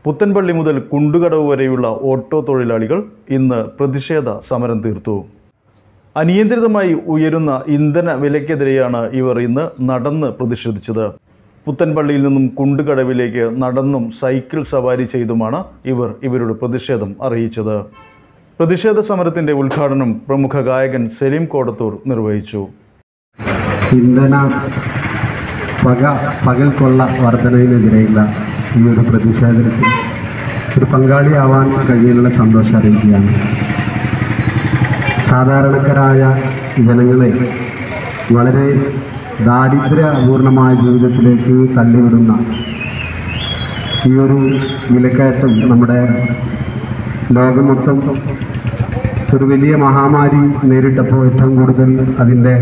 പുത്തൻപള്ളി മുതൽ കുണ്ടുകടവ് വരെയുള്ള ഓട്ടോ തൊഴിലാളികൾ ഇന്ന് പ്രതിഷേധ സമരം തീർത്തു അനിയന്ത്രിതമായി ഉയരുന്ന ഇന്ധന വിലയ്ക്കെതിരെയാണ് ഇവർ ഇന്ന് നടന്ന് പ്രതിഷേധിച്ചത് പുത്തൻപള്ളിയിൽ നിന്നും കുണ്ടുകടവിലേക്ക് നടന്നും സൈക്കിൾ സവാരി ചെയ്തുമാണ് ഇവർ ഇവരുടെ പ്രതിഷേധം അറിയിച്ചത് പ്രതിഷേധ സമരത്തിന്റെ ഉദ്ഘാടനം പ്രമുഖ ഗായകൻ സലീം കോടത്തൂർ നിർവഹിച്ചു ഇന്ധന പക പകൽ കൊള്ള വർധനവിനെതിരെയുള്ള ഈ ഒരു പ്രതിഷേധത്തിൽ ഒരു പങ്കാളിയാവാൻ കഴിയാനുള്ള സന്തോഷം അറിയിക്കുകയാണ് സാധാരണക്കാരായ ജനങ്ങളെ വളരെ ദാരിദ്ര്യപൂർണമായ ജീവിതത്തിലേക്ക് തള്ളിവിടുന്ന ഈ ഒരു വിലക്കയറ്റം നമ്മുടെ ലോകം മൊത്തം ഒരു വലിയ മഹാമാരി നേരിട്ടപ്പോൾ ഏറ്റവും കൂടുതൽ അതിൻ്റെ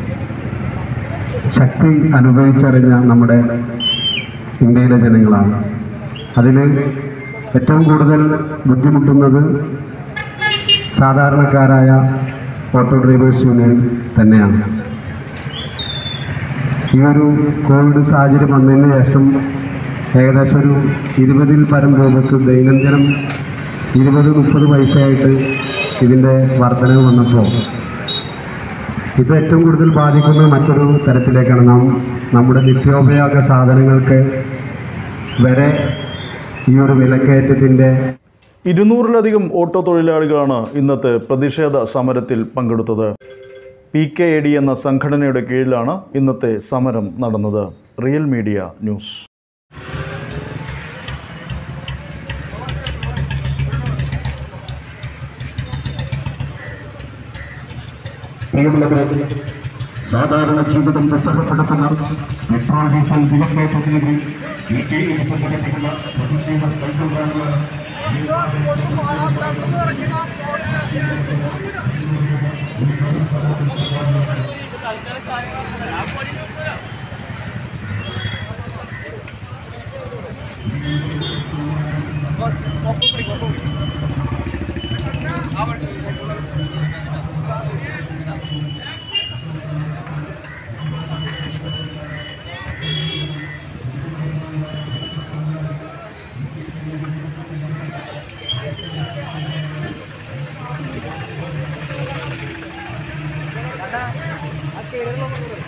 ശക്തി അനുഭവിച്ചറിഞ്ഞ നമ്മുടെ ഇന്ത്യയിലെ ജനങ്ങളാണ് അതിൽ ഏറ്റവും കൂടുതൽ ബുദ്ധിമുട്ടുന്നത് സാധാരണക്കാരായ ഓട്ടോ ഡ്രൈവേഴ്സ് യൂണിയൻ തന്നെയാണ് ഈ ഒരു കോവിഡ് സാഹചര്യം വന്നതിന് ശേഷം ഏകദേശം ഒരു ഇരുപതിൽ പരം രൂപക്ക് ദൈനംദിനം ഇരുപത് മുപ്പത് പൈസയായിട്ട് ഇതിൻ്റെ വർധനവ് വന്നപ്പോൾ ഇത് ഏറ്റവും കൂടുതൽ ബാധിക്കുന്നത് മറ്റൊരു തരത്തിലേക്കാണ് നാം നമ്മുടെ നിത്യോപയോഗ സാധനങ്ങൾക്ക് വരെ ഈ ഒരു വിലക്കയറ്റത്തിൻ്റെ ഇരുന്നൂറിലധികം ഓട്ടോ തൊഴിലാളികളാണ് ഇന്നത്തെ പ്രതിഷേധ സമരത്തിൽ പങ്കെടുത്തത് പി കെ എ ഡി എന്ന സംഘടനയുടെ കീഴിലാണ് ഇന്നത്തെ സമരം നടന്നത് റിയൽ മീഡിയ ന്യൂസ് പ്രിയമുള്ളവരെ സാധാരണ ജീവിതം ദുസ്സഹപ്പെടുത്തുന്ന പെട്രോൾ ഡീസൽ വിലക്കയറ്റത്തിനെതിരെ ഈ കീഴിൽ സംഘടിപ്പിക്കുന്ന പ്രതിഷേധ സംഘടനകൾ ആ കേരളം